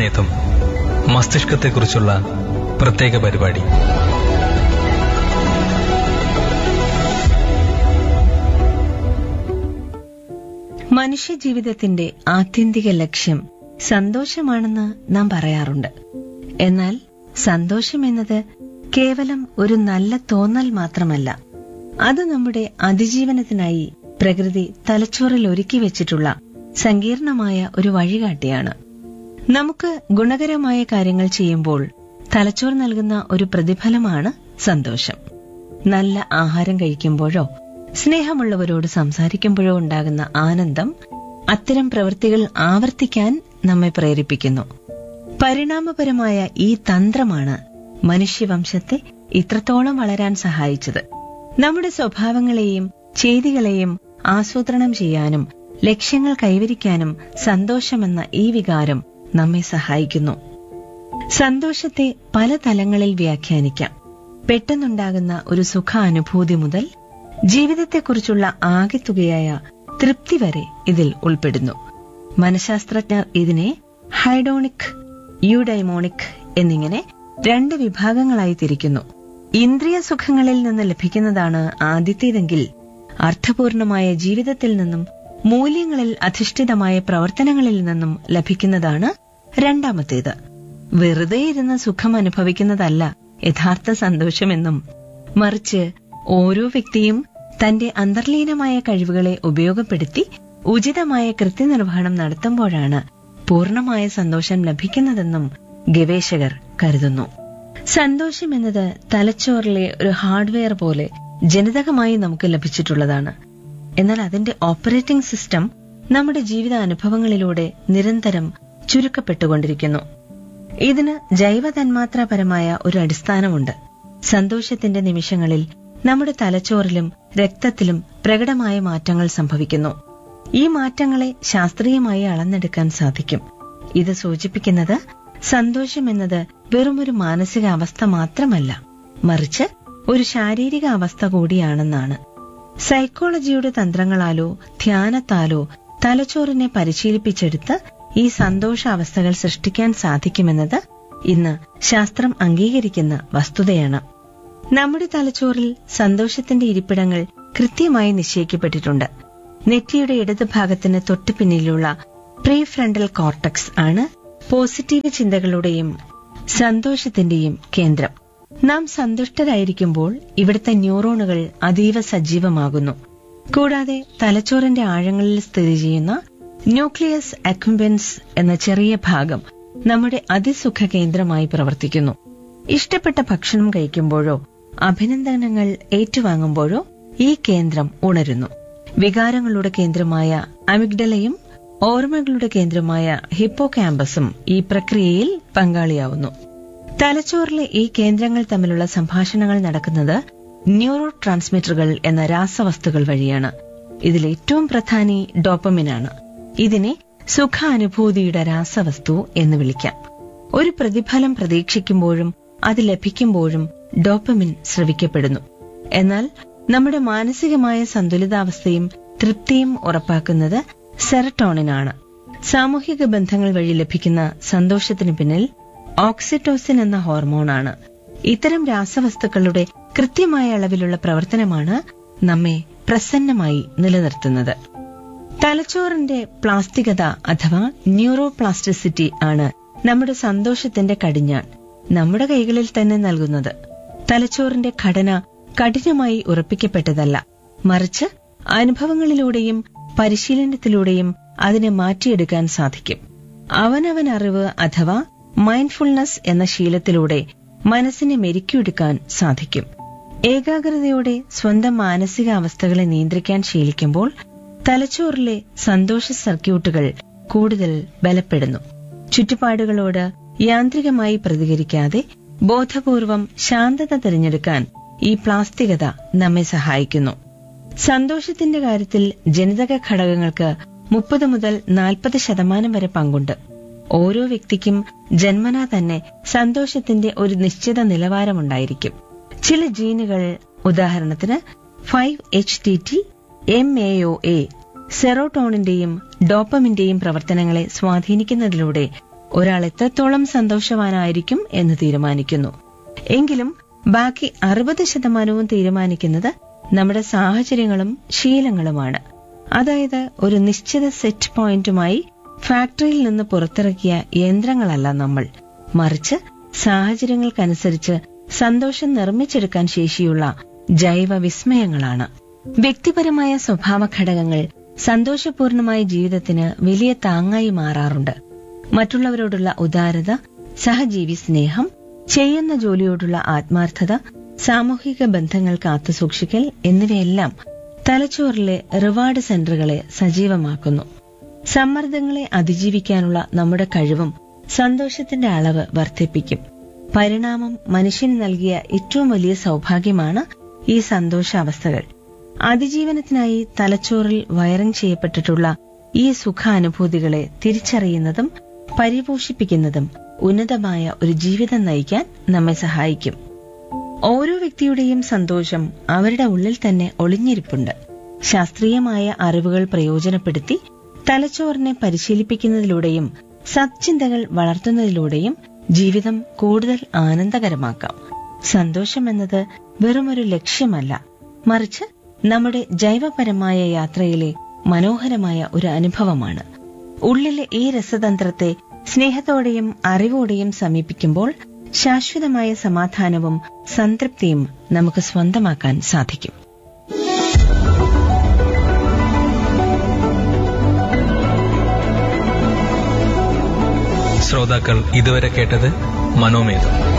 ചിന്താമേധം മസ്തിഷ്കത്തെക്കുറിച്ചുള്ള പ്രത്യേക പരിപാടി മനുഷ്യജീവിതത്തിന്റെ ആത്യന്തിക ലക്ഷ്യം സന്തോഷമാണെന്ന് നാം പറയാറുണ്ട് എന്നാൽ സന്തോഷം എന്നത് കേവലം ഒരു നല്ല തോന്നൽ മാത്രമല്ല അത് നമ്മുടെ അതിജീവനത്തിനായി പ്രകൃതി തലച്ചോറിൽ ഒരുക്കി വെച്ചിട്ടുള്ള സങ്കീർണമായ ഒരു വഴികാട്ടിയാണ് നമുക്ക് ഗുണകരമായ കാര്യങ്ങൾ ചെയ്യുമ്പോൾ തലച്ചോർ നൽകുന്ന ഒരു പ്രതിഫലമാണ് സന്തോഷം നല്ല ആഹാരം കഴിക്കുമ്പോഴോ സ്നേഹമുള്ളവരോട് സംസാരിക്കുമ്പോഴോ ഉണ്ടാകുന്ന ആനന്ദം അത്തരം പ്രവൃത്തികൾ ആവർത്തിക്കാൻ നമ്മെ പ്രേരിപ്പിക്കുന്നു പരിണാമപരമായ ഈ തന്ത്രമാണ് മനുഷ്യവംശത്തെ ഇത്രത്തോളം വളരാൻ സഹായിച്ചത് നമ്മുടെ സ്വഭാവങ്ങളെയും ചെയ്തികളെയും ആസൂത്രണം ചെയ്യാനും ലക്ഷ്യങ്ങൾ കൈവരിക്കാനും സന്തോഷമെന്ന ഈ വികാരം നമ്മെ സഹായിക്കുന്നു സന്തോഷത്തെ പല തലങ്ങളിൽ വ്യാഖ്യാനിക്കാം പെട്ടെന്നുണ്ടാകുന്ന ഒരു സുഖാനുഭൂതി മുതൽ ജീവിതത്തെക്കുറിച്ചുള്ള ആകെത്തുകയായ തൃപ്തി വരെ ഇതിൽ ഉൾപ്പെടുന്നു മനഃശാസ്ത്രജ്ഞർ ഇതിനെ ഹൈഡോണിക് യൂഡൈമോണിക് എന്നിങ്ങനെ രണ്ട് വിഭാഗങ്ങളായി തിരിക്കുന്നു ഇന്ദ്രിയ സുഖങ്ങളിൽ നിന്ന് ലഭിക്കുന്നതാണ് ആദ്യത്തേതെങ്കിൽ അർത്ഥപൂർണമായ ജീവിതത്തിൽ നിന്നും മൂല്യങ്ങളിൽ അധിഷ്ഠിതമായ പ്രവർത്തനങ്ങളിൽ നിന്നും ലഭിക്കുന്നതാണ് രണ്ടാമത്തേത് വെറുതെ ഇരുന്ന് സുഖം അനുഭവിക്കുന്നതല്ല യഥാർത്ഥ സന്തോഷമെന്നും മറിച്ച് ഓരോ വ്യക്തിയും തന്റെ അന്തർലീനമായ കഴിവുകളെ ഉപയോഗപ്പെടുത്തി ഉചിതമായ കൃത്യനിർവഹണം നടത്തുമ്പോഴാണ് പൂർണമായ സന്തോഷം ലഭിക്കുന്നതെന്നും ഗവേഷകർ കരുതുന്നു സന്തോഷം എന്നത് തലച്ചോറിലെ ഒരു ഹാർഡ്വെയർ പോലെ ജനിതകമായി നമുക്ക് ലഭിച്ചിട്ടുള്ളതാണ് എന്നാൽ അതിന്റെ ഓപ്പറേറ്റിംഗ് സിസ്റ്റം നമ്മുടെ ജീവിത അനുഭവങ്ങളിലൂടെ നിരന്തരം ചുരുക്കപ്പെട്ടുകൊണ്ടിരിക്കുന്നു ഇതിന് ജൈവ തന്മാത്രാപരമായ ഒരു അടിസ്ഥാനമുണ്ട് സന്തോഷത്തിന്റെ നിമിഷങ്ങളിൽ നമ്മുടെ തലച്ചോറിലും രക്തത്തിലും പ്രകടമായ മാറ്റങ്ങൾ സംഭവിക്കുന്നു ഈ മാറ്റങ്ങളെ ശാസ്ത്രീയമായി അളന്നെടുക്കാൻ സാധിക്കും ഇത് സൂചിപ്പിക്കുന്നത് സന്തോഷം എന്നത് വെറുമൊരു മാനസികാവസ്ഥ മാത്രമല്ല മറിച്ച് ഒരു ശാരീരിക അവസ്ഥ കൂടിയാണെന്നാണ് സൈക്കോളജിയുടെ തന്ത്രങ്ങളാലോ ധ്യാനത്താലോ തലച്ചോറിനെ പരിശീലിപ്പിച്ചെടുത്ത് ഈ സന്തോഷാവസ്ഥകൾ സൃഷ്ടിക്കാൻ സാധിക്കുമെന്നത് ഇന്ന് ശാസ്ത്രം അംഗീകരിക്കുന്ന വസ്തുതയാണ് നമ്മുടെ തലച്ചോറിൽ സന്തോഷത്തിന്റെ ഇരിപ്പിടങ്ങൾ കൃത്യമായി നിശ്ചയിക്കപ്പെട്ടിട്ടുണ്ട് നെറ്റിയുടെ ഇടത് ഭാഗത്തിന് തൊട്ടു പിന്നിലുള്ള പ്രീ ഫ്രണ്ടൽ കോർട്ടക്സ് ആണ് പോസിറ്റീവ് ചിന്തകളുടെയും സന്തോഷത്തിന്റെയും കേന്ദ്രം നാം സന്തുഷ്ടരായിരിക്കുമ്പോൾ ഇവിടുത്തെ ന്യൂറോണുകൾ അതീവ സജീവമാകുന്നു കൂടാതെ തലച്ചോറിന്റെ ആഴങ്ങളിൽ സ്ഥിതി ചെയ്യുന്ന ന്യൂക്ലിയസ് അക്യുംബൻസ് എന്ന ചെറിയ ഭാഗം നമ്മുടെ അതിസുഖ കേന്ദ്രമായി പ്രവർത്തിക്കുന്നു ഇഷ്ടപ്പെട്ട ഭക്ഷണം കഴിക്കുമ്പോഴോ അഭിനന്ദനങ്ങൾ ഏറ്റുവാങ്ങുമ്പോഴോ ഈ കേന്ദ്രം ഉണരുന്നു വികാരങ്ങളുടെ കേന്ദ്രമായ അമിഗ്ഡലയും ഓർമ്മകളുടെ കേന്ദ്രമായ ഹിപ്പോ ക്യാമ്പസും ഈ പ്രക്രിയയിൽ പങ്കാളിയാവുന്നു തലച്ചോറിലെ ഈ കേന്ദ്രങ്ങൾ തമ്മിലുള്ള സംഭാഷണങ്ങൾ നടക്കുന്നത് ന്യൂറോ ട്രാൻസ്മിറ്ററുകൾ എന്ന രാസവസ്തുക്കൾ വഴിയാണ് ഇതിൽ ഏറ്റവും പ്രധാനി ഡോപ്പമിനാണ് ഇതിനെ സുഖാനുഭൂതിയുടെ രാസവസ്തു എന്ന് വിളിക്കാം ഒരു പ്രതിഫലം പ്രതീക്ഷിക്കുമ്പോഴും അത് ലഭിക്കുമ്പോഴും ഡോപ്പമിൻ സ്രവിക്കപ്പെടുന്നു എന്നാൽ നമ്മുടെ മാനസികമായ സന്തുലിതാവസ്ഥയും തൃപ്തിയും ഉറപ്പാക്കുന്നത് സെറട്ടോണിനാണ് സാമൂഹിക ബന്ധങ്ങൾ വഴി ലഭിക്കുന്ന സന്തോഷത്തിന് പിന്നിൽ ഓക്സിറ്റോസിൻ എന്ന ഹോർമോണാണ് ഇത്തരം രാസവസ്തുക്കളുടെ കൃത്യമായ അളവിലുള്ള പ്രവർത്തനമാണ് നമ്മെ പ്രസന്നമായി നിലനിർത്തുന്നത് തലച്ചോറിന്റെ പ്ലാസ്റ്റികത അഥവാ ന്യൂറോപ്ലാസ്റ്റിസിറ്റി ആണ് നമ്മുടെ സന്തോഷത്തിന്റെ കടിഞ്ഞാൺ നമ്മുടെ കൈകളിൽ തന്നെ നൽകുന്നത് തലച്ചോറിന്റെ ഘടന കഠിനമായി ഉറപ്പിക്കപ്പെട്ടതല്ല മറിച്ച് അനുഭവങ്ങളിലൂടെയും പരിശീലനത്തിലൂടെയും അതിനെ മാറ്റിയെടുക്കാൻ സാധിക്കും അവനവൻ അറിവ് അഥവാ മൈൻഡ്ഫുൾനെസ് എന്ന ശീലത്തിലൂടെ മനസ്സിനെ മെരുക്കിയെടുക്കാൻ സാധിക്കും ഏകാഗ്രതയോടെ സ്വന്തം മാനസികാവസ്ഥകളെ നിയന്ത്രിക്കാൻ ശീലിക്കുമ്പോൾ തലച്ചോറിലെ സന്തോഷ സർക്യൂട്ടുകൾ കൂടുതൽ ബലപ്പെടുന്നു ചുറ്റുപാടുകളോട് യാന്ത്രികമായി പ്രതികരിക്കാതെ ബോധപൂർവം ശാന്തത തിരഞ്ഞെടുക്കാൻ ഈ പ്ലാസ്തികത നമ്മെ സഹായിക്കുന്നു സന്തോഷത്തിന്റെ കാര്യത്തിൽ ജനിതക ഘടകങ്ങൾക്ക് മുപ്പത് മുതൽ നാൽപ്പത് ശതമാനം വരെ പങ്കുണ്ട് ഓരോ വ്യക്തിക്കും ജന്മനാ തന്നെ സന്തോഷത്തിന്റെ ഒരു നിശ്ചിത നിലവാരമുണ്ടായിരിക്കും ചില ജീനുകൾ ഉദാഹരണത്തിന് five H T T M A O A സെറോട്ടോണിന്റെയും ഡോപ്പമിന്റെയും പ്രവർത്തനങ്ങളെ സ്വാധീനിക്കുന്നതിലൂടെ ഒരാൾ എത്രത്തോളം സന്തോഷവാനായിരിക്കും എന്ന് തീരുമാനിക്കുന്നു എങ്കിലും ബാക്കി അറുപത് ശതമാനവും തീരുമാനിക്കുന്നത് നമ്മുടെ സാഹചര്യങ്ങളും ശീലങ്ങളുമാണ് അതായത് ഒരു നിശ്ചിത സെറ്റ് പോയിന്റുമായി ഫാക്ടറിയിൽ നിന്ന് പുറത്തിറക്കിയ യന്ത്രങ്ങളല്ല നമ്മൾ മറിച്ച് സാഹചര്യങ്ങൾക്കനുസരിച്ച് സന്തോഷം നിർമ്മിച്ചെടുക്കാൻ ശേഷിയുള്ള ജൈവ വിസ്മയങ്ങളാണ് വ്യക്തിപരമായ സ്വഭാവ ഘടകങ്ങൾ സന്തോഷപൂർണമായ ജീവിതത്തിന് വലിയ താങ്ങായി മാറാറുണ്ട് മറ്റുള്ളവരോടുള്ള ഉദാരത സഹജീവി സ്നേഹം ചെയ്യുന്ന ജോലിയോടുള്ള ആത്മാർത്ഥത സാമൂഹിക ബന്ധങ്ങൾ കാത്തുസൂക്ഷിക്കൽ എന്നിവയെല്ലാം തലച്ചോറിലെ റിവാർഡ് സെന്ററുകളെ സജീവമാക്കുന്നു സമ്മർദ്ദങ്ങളെ അതിജീവിക്കാനുള്ള നമ്മുടെ കഴിവും സന്തോഷത്തിന്റെ അളവ് വർദ്ധിപ്പിക്കും പരിണാമം മനുഷ്യന് നൽകിയ ഏറ്റവും വലിയ സൗഭാഗ്യമാണ് ഈ സന്തോഷാവസ്ഥകൾ അതിജീവനത്തിനായി തലച്ചോറിൽ വയറിംഗ് ചെയ്യപ്പെട്ടിട്ടുള്ള ഈ സുഖാനുഭൂതികളെ തിരിച്ചറിയുന്നതും പരിപോഷിപ്പിക്കുന്നതും ഉന്നതമായ ഒരു ജീവിതം നയിക്കാൻ നമ്മെ സഹായിക്കും ഓരോ വ്യക്തിയുടെയും സന്തോഷം അവരുടെ ഉള്ളിൽ തന്നെ ഒളിഞ്ഞിരിപ്പുണ്ട് ശാസ്ത്രീയമായ അറിവുകൾ പ്രയോജനപ്പെടുത്തി തലച്ചോറിനെ പരിശീലിപ്പിക്കുന്നതിലൂടെയും സത്ചിന്തകൾ വളർത്തുന്നതിലൂടെയും ജീവിതം കൂടുതൽ ആനന്ദകരമാക്കാം സന്തോഷം എന്നത് വെറുമൊരു ലക്ഷ്യമല്ല മറിച്ച് നമ്മുടെ ജൈവപരമായ യാത്രയിലെ മനോഹരമായ ഒരു അനുഭവമാണ് ഉള്ളിലെ ഈ രസതന്ത്രത്തെ സ്നേഹത്തോടെയും അറിവോടെയും സമീപിക്കുമ്പോൾ ശാശ്വതമായ സമാധാനവും സംതൃപ്തിയും നമുക്ക് സ്വന്തമാക്കാൻ സാധിക്കും ശ്രോതാക്കൾ ഇതുവരെ കേട്ടത് മനോമേധം